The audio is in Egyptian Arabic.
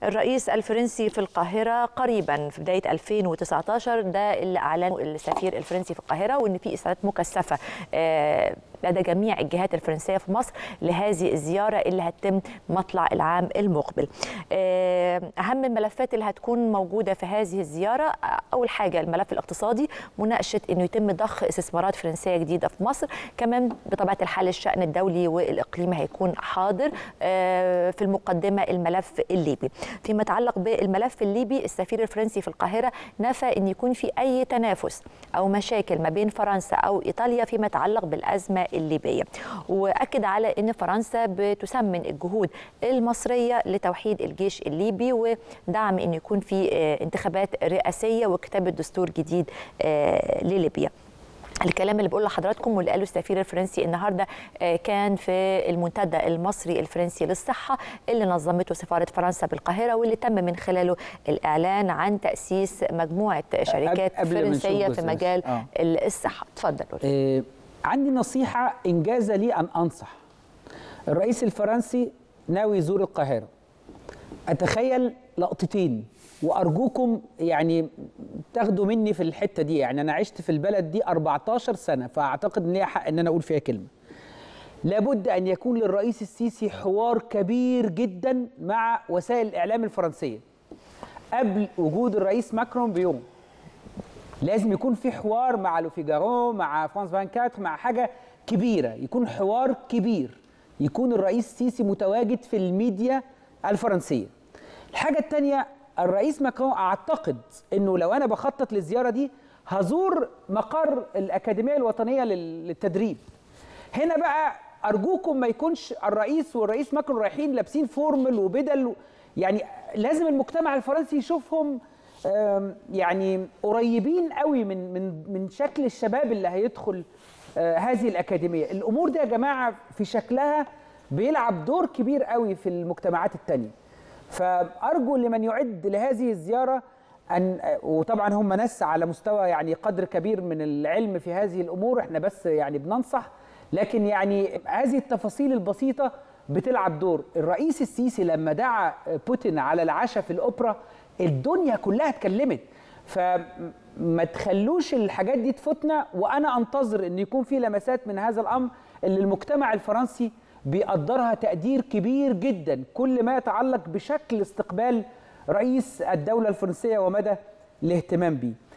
الرئيس الفرنسي في القاهرة قريبا في بداية 2019 ده اللي أعلنه السفير الفرنسي في القاهرة وإن في إسعادات مكثفة آه، لدى جميع الجهات الفرنسية في مصر لهذه الزيارة اللي هتتم مطلع العام المقبل آه، أهم الملفات اللي هتكون موجودة في هذه الزيارة آه، أول حاجة الملف الاقتصادي مناقشة أنه يتم ضخ استثمارات فرنسية جديدة في مصر كمان بطبيعة الحال الشأن الدولي والإقليمي هيكون حاضر آه، في المقدمة الملف الليبي فيما يتعلق بالملف الليبي السفير الفرنسي في القاهرة نفى أن يكون في أي تنافس أو مشاكل ما بين فرنسا أو إيطاليا فيما يتعلق بالأزمة الليبية وأكد على أن فرنسا بتسمن الجهود المصرية لتوحيد الجيش الليبي ودعم أن يكون في آه، انتخابات رئاسية وكتابة دستور جديد آه، لليبيا الكلام اللي بقول لحضراتكم واللي قاله السفير الفرنسي النهارده آه، كان في المنتدى المصري الفرنسي للصحه اللي نظمته سفاره فرنسا بالقاهره واللي تم من خلاله الاعلان عن تاسيس مجموعه شركات قبل ما نشوف فرنسيه بس في بس. مجال آه. الصحه اتفضل قولي. آه، عندي نصيحة إنجاز لي أن أنصح الرئيس الفرنسي ناوي يزور القاهرة أتخيل لقطتين وأرجوكم يعني تاخدوا مني في الحتة دي يعني أنا عشت في البلد دي 14 سنة فأعتقد إن ليا حق إن أنا أقول فيها كلمة لابد أن يكون للرئيس السيسي حوار كبير جدا مع وسائل الإعلام الفرنسية قبل وجود الرئيس ماكرون بيوم لازم يكون في حوار مع لو فيجارو مع فرانس 24 مع حاجه كبيره يكون حوار كبير يكون الرئيس السيسي متواجد في الميديا الفرنسيه الحاجه الثانيه الرئيس ماكرون اعتقد انه لو انا بخطط للزياره دي هزور مقر الاكاديميه الوطنيه لل- للتدريب هنا بقى ارجوكم ما يكونش الرئيس والرئيس ماكرون رايحين لابسين فورمال وبدل و- يعني لازم المجتمع الفرنسي يشوفهم آم، يعني قريبين قوي من من من شكل الشباب اللي هيدخل آه، هذه الاكاديميه الامور دي يا جماعه في شكلها بيلعب دور كبير قوي في المجتمعات التانية فارجو لمن يعد لهذه الزياره ان وطبعا هم ناس على مستوى يعني قدر كبير من العلم في هذه الامور احنا بس يعني بننصح لكن يعني هذه التفاصيل البسيطه بتلعب دور الرئيس السيسي لما دعا بوتين على العشاء في الاوبرا الدنيا كلها اتكلمت فما تخلوش الحاجات دي تفوتنا وانا انتظر ان يكون في لمسات من هذا الامر اللي المجتمع الفرنسي بيقدرها تقدير كبير جدا كل ما يتعلق بشكل استقبال رئيس الدولة الفرنسية ومدى الاهتمام بيه